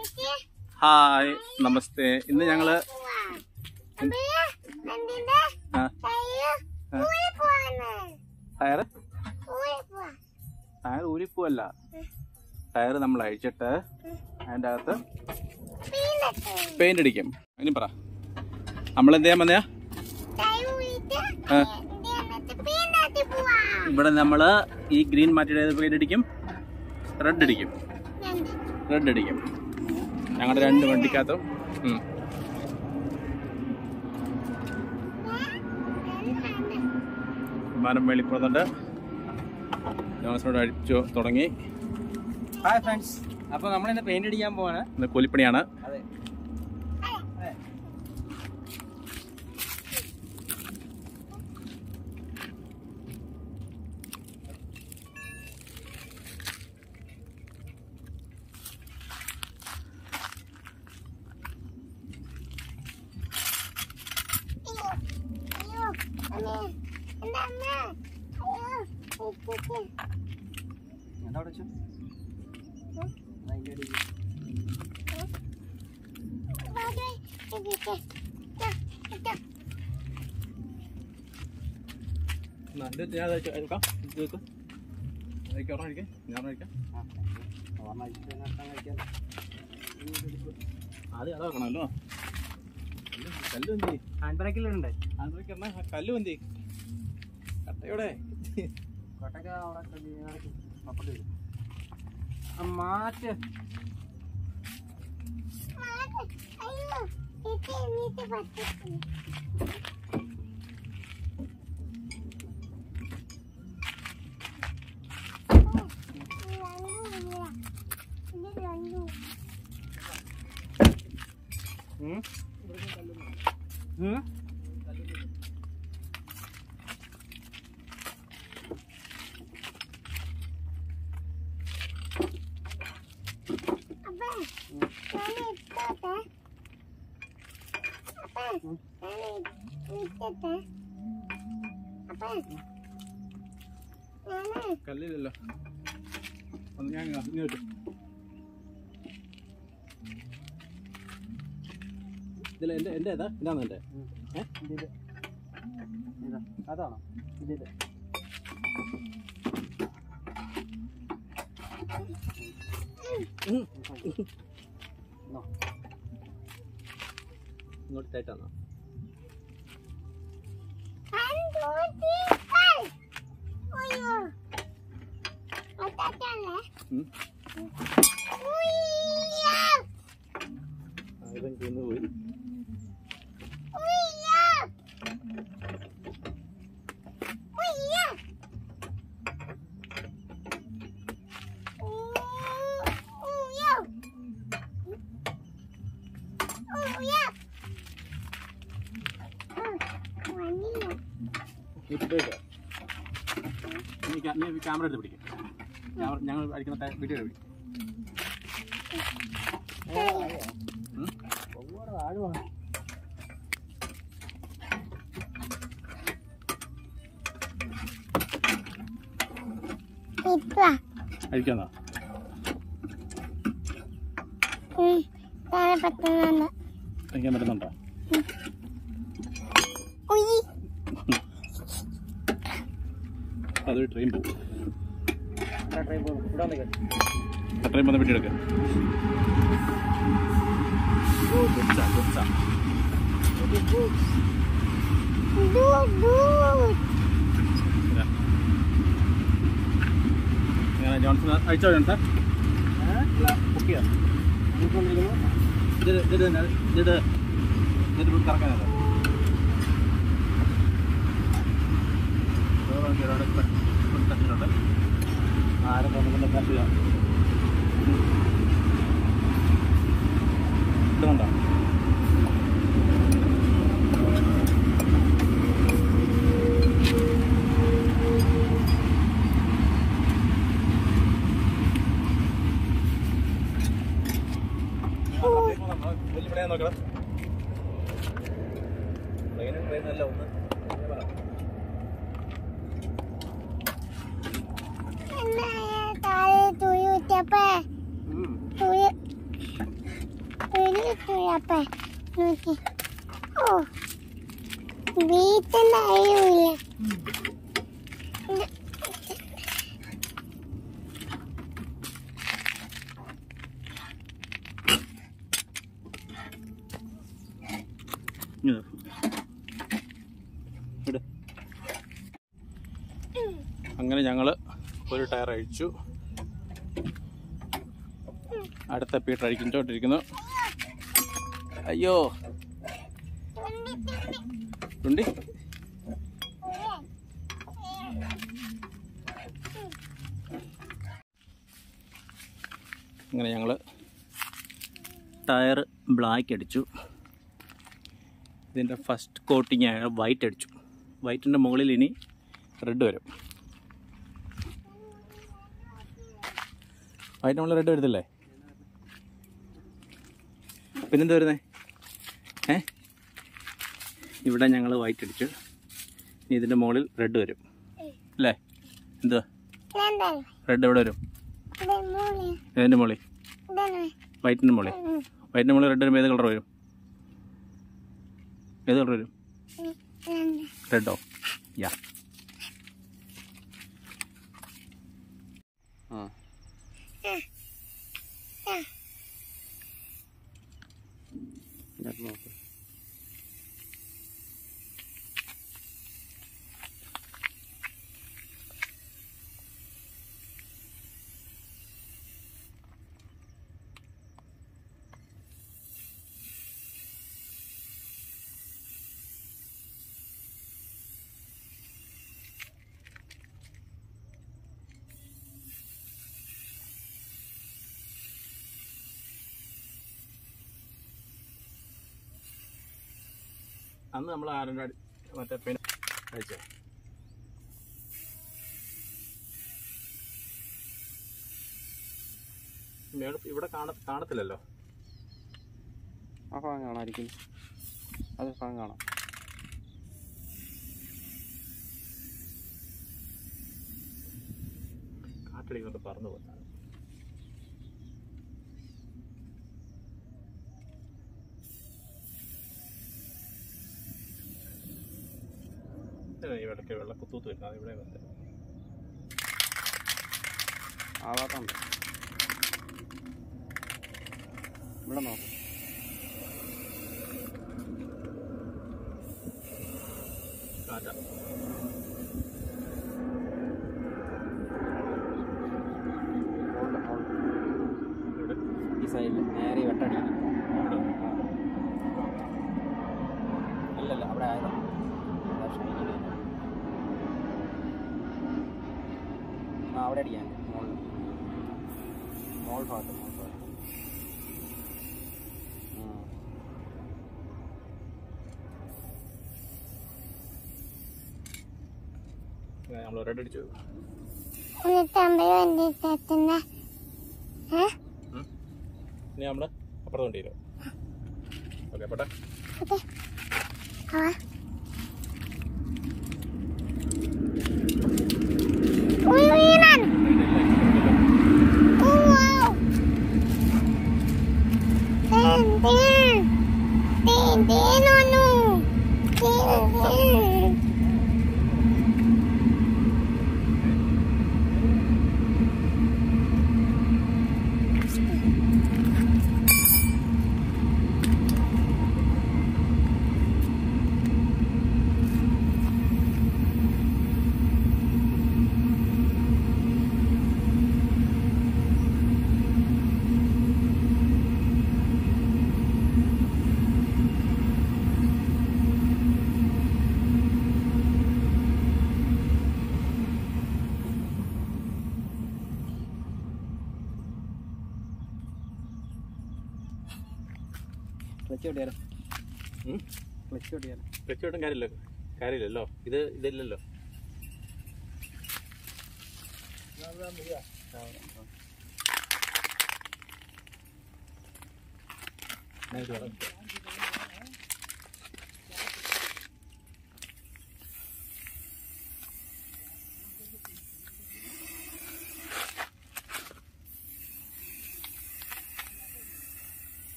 Hi നമസ്തേ ഇന്ന് ഞങ്ങള് ആ, ടയറ് ടയർ ഊരിപ്പോവല്ല ടയർ നമ്മൾ അഴിച്ചിട്ട് അതിൻ്റെ അകത്ത് പെയിന്റ് അടിക്കും ഇനി പറ നമ്മൾ എന്ത് ചെയ്യാൻ വന്നയാ ആ. ഇവിടെ നമ്മൾ ഈ ഗ്രീൻ മാറ്റിയുടെ പെയിന്റ് അടിക്കും റെഡ് അടിക്കും റെഡ് അടിക്കും ഞങ്ങളുടെ രണ്ട് വണ്ടിക്കകത്തും ഉം. വിമാനം മേളിൽ പോകുന്നുണ്ട് ജോൺസണോട് അടിച്ചു തുടങ്ങി ഹായ് ഫ്രണ്ട്സ് അപ്പൊ നമ്മൾ ഇന്ന് പെയിന്റ് അടിക്കാൻ പോവാണ് ഇന്ന് കൂലിപ്പണിയാണ് അതെ എന്താ അവിടെ വെച്ചു അതിന്റെ അടിയിൽ എന്നാ, ഇത് ഞാൻ അത് വെച്ച് എടുക്കാം. ഇത് വെക്ക്. അതിലേക്ക് ഒരെണ്ണം ഒഴിക്ക്. ഞാൻ ഒരെണ്ണം ഒഴിക്കാം. ഓർമ്മ അടിച്ചിട്ട് നഷ്ടം കഴിക്കാൻ ആദ്യം അത് വെക്കണമല്ലോ കല്ല് കല്ല് എന്തി ഹാൻഡ് ബ്രേക്കിലുണ്ട് ആന്ധ്രയ്ക്ക് എന്നാ കല്ല് എന്തി കട്ടയുടെ കൊട്ടൊക്കെ അവിടെ നടക്കും അപ്പുറത്ത് വരും ആ, മാറ്റ് ഉം. ഉം. കല്ലില്ലല്ലോ ഒന്ന് ഞാൻ ഇങ്ങനെ വെച്ചു ഇതിൽ എൻ്റെ എൻ്റെ ഏതാ ഇതാണ് എൻ്റെ ഉം. ഇതില്. ഇതാ. അതാണോ ഇതില് നോ. ഇങ്ങോട്ട് ടൈറ്റാണോ ഉം. ആ, ഇതെനിക്ക് ഇന്ന് പോയി ഇപ്പൊ ഇട്ടോ. നീ ക്യാ- നീ ക്യാമറ എടുത്ത് പിടിക്കും ക്യാമറ ഞങ്ങൾ അടിക്കുന്ന ടൈ- വീഡിയോ പിടിക്കും ഉം? ഒരുപാട് ആഴമാണ് അടിക്കാന്നോ പറ്റുന്നുണ്ട് അടിക്കാൻ പറ്റുന്നുണ്ടോ ഉയ്യ് അതൊരു ട്രെയിൻ പോകും ട്രെയിൻ പോകുന്നു ഇവിടെ വന്നേക്ക് ട്രെയിൻ വന്ന് വീഡിയോ എടുക്കാം ഗുപ്സ, ഗുപ്സ. ദൂ ദൂ ഇതാ. ഇങ്ങനെ ജോൺസൺ അയച്ചോ ജോൺസൺ അല്ല ബുക്ക് ചെയ്യാം നോക്കിക്കൊണ്ടിരിക്കുന്നു ഇത് ഇത് ഇത് തന്നെ. ഇത് ഇത് ഇത് കറക്കാനല്ല തട്ടിട്ടുണ്ട് ആരും തന്നെ കാശില്ല ഇതുകൊണ്ടോ വലിയ നോക്കണം ട്രെയിനും ട്രെയിനല്ല ഒന്ന് എന്നാ താഴെ തുണി കുത്തിയപ്പോ തുണി ഒരു കിട്ടൂലപ്പ നോക്കി ഓ വീട്ടിൽ അറിയൂല ഇങ്ങ് ഇട്. അങ്ങനെ ഞങ്ങൾ ഒരു ടയർ അഴിച്ചു അടുത്ത പീട്ടർ അഴിക്കുന്നോണ്ടിരിക്കുന്നു അയ്യോ ഉണ്ട് അങ്ങനെ ഞങ്ങൾ ടയർ ബ്ലാക്ക് അടിച്ചു ഇതിൻ്റെ ഫസ്റ്റ് കോട്ടിങ് ആയ വൈറ്റ് അടിച്ചു വൈറ്റിൻ്റെ മുകളിൽ ഇനി റെഡ് വരും വൈറ്റിന് മുകളിൽ റെഡ് വരുന്നില്ലേ പിന്നെന്താ വരുന്നേ ഏ ഇവിടെ ഞങ്ങൾ വൈറ്റ് അടിച്ചു ഇനി ഇതിൻ്റെ മുകളിൽ റെഡ് വരും അല്ലേ എന്തുവാ എന്താ റെഡ് എവിടെ വരും ഇത് മൂന്ന് ഏതിൻ്റെ മുകളിൽ ഇതാണ് വൈറ്റിൻ്റെ മുകളിൽ വൈറ്റിൻ്റെ മുകളിൽ റെഡ് വരുമ്പോൾ ഏത് കളർ വരും ഏത് കളർ വരും രണ്ട് റെഡോ യാ ആ ഇതിനകത്ത് നോക്ക് അന്ന് നമ്മൾ ആരുടെ മറ്റേ പെൻ അയച്ചേ മേള് ഇവിടെ കാണ കാണത്തില്ലല്ലോ ആ ഭാഗം കാണാമായിരിക്കും അത് ഭാഗം കാണാം കാറ്റടിക്കൊണ്ട് പറന്നു പോകുന്നത് ഇവിടൊക്കെ വെള്ള കുത്തൂത്ത് വരുന്നത് ഇവിടെ വന്ന് ആ ഭാഗത്തുണ്ട് ഇവിടെ നോക്ക് കാറ്റ മുകളിൽ മുകളിൽ ഇവിടെ ഈ സൈഡിൽ നേരെ വെട്ടടിക്കും ഇവിടെ അല്ലല്ല അവിടെ ആയതാ അതാ ഷൈനിങ് ചെയ്യുന്നത്. ആ അവിടെ അടിക്കാൻ മുകളിൽ മോൾ ഭാഗത്ത് മോൾ ഭാഗത്ത് ആ. നമ്മൾ റെഡ് അടിച്ചു എന്നിട്ട് അമ്പത് വേണ്ടിട്ട് എത്തുന്ന ഏ ഇനി നമ്മൾ അപ്പുറത്ത് കൊണ്ടുവരും ഓക്കെ പോട്ടെ അവ ഉയ് ഉയരാൻ ഓ വൗ തേൻ തേൻ തേൻ തേനൊന്നു തേൻ തേൻ ക്ലച്ച് കൊട്ടിയാലോ ക്ലച്ച് കൊട്ടിയാലോ ക്ലച്ച് കിട്ടും കാര്യമില്ല കാര്യമില്ലല്ലോ ഇത് ഇതില്ലല്ലോ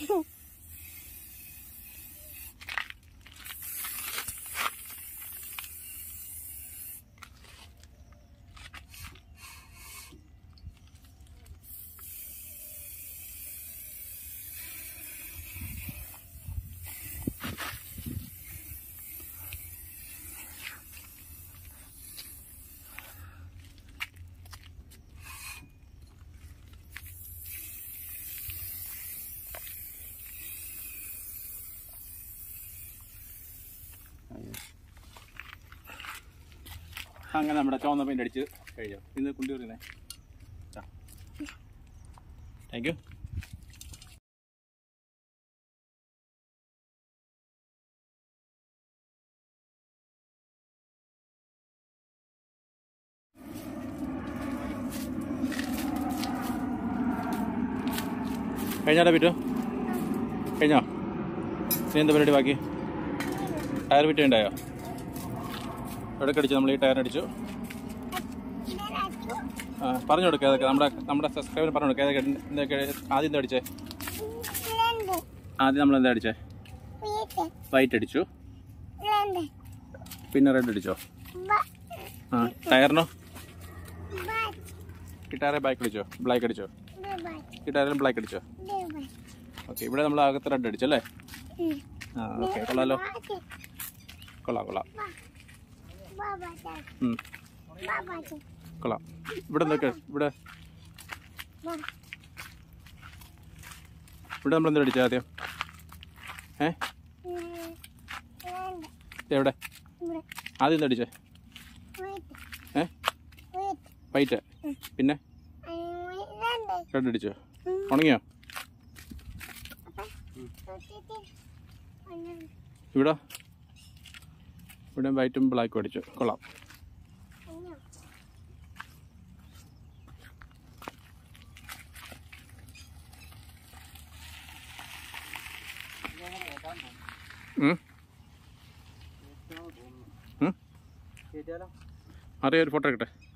അങ്ങനെ നമ്മുടെ ചുവന്ന പെയിൻ്റ് അടിച്ച് കഴിഞ്ഞു ഇന്ന് കുണ്ടി പറയുന്നേ താങ്ക് യു കഴിഞ്ഞാടാ പറ്റോ കഴിഞ്ഞോ ഇനി എന്താ പരിപാടി ബാക്കി ടയർ വിറ്റ് ഉണ്ടായോ എവിടെ അടിച്ചു നമ്മൾ ഈ ടയർ അടിച്ചു ആ, പറഞ്ഞു കൊടുക്കുക ഏതൊക്കെ നമ്മുടെ നമ്മുടെ സബ്സ്ക്രൈബർ പറഞ്ഞു കൊടുക്കുക ഏതൊക്കെ എന്തൊക്കെ ആദ്യം എന്താ അടിച്ചേ രണ്ട് ആദ്യം നമ്മൾ എന്താ അടിച്ചേ വീട്ട് വൈറ്റ് അടിച്ചു രണ്ട് പിന്നെ റെഡ് അടിച്ചോ ബ ആ ടയറിനോ ബ ഈ ടയറെ ബാക്ക് അടിച്ചോ ബ്ലാക്ക് അടിച്ചോ ബ ഈ ടയറിൽ ബ്ലാക്ക് അടിച്ചോ ബ ഓക്കെ ഇവിടെ നമ്മൾ അകത്ത് റെഡ് അടിച്ചു അല്ലേ ആ ഓക്കെ കൊള്ളാലോ കൊള്ളാം കൊള്ളാം ബാബാ ഉം, ബാബാ കൊള്ളാം ഇവിടെ എന്തൊക്കെ ഇവിടെ ഇവിടെ നമ്മൾ എന്താ അടിച്ചത് ആദ്യം ഏ രണ്ട് എവിടെ ഇവിടെ ആദ്യം എന്താ അടിച്ചേ വീട്ട് ഏ വീട്ട് വൈറ്റ് പിന്നെ രണ്ട് റെഡ് അടിച്ചോ ഉണങ്ങിയോ ഇവിടെ ഇവിടെ വൈറ്റും ബ്ലാക്കും അടിച്ചു കൊള്ളാം ഉം. ഉം. കയറ്റിയാലോ അറിയാം ഒരു ഫോട്ടോ എടുക്കട്ടെ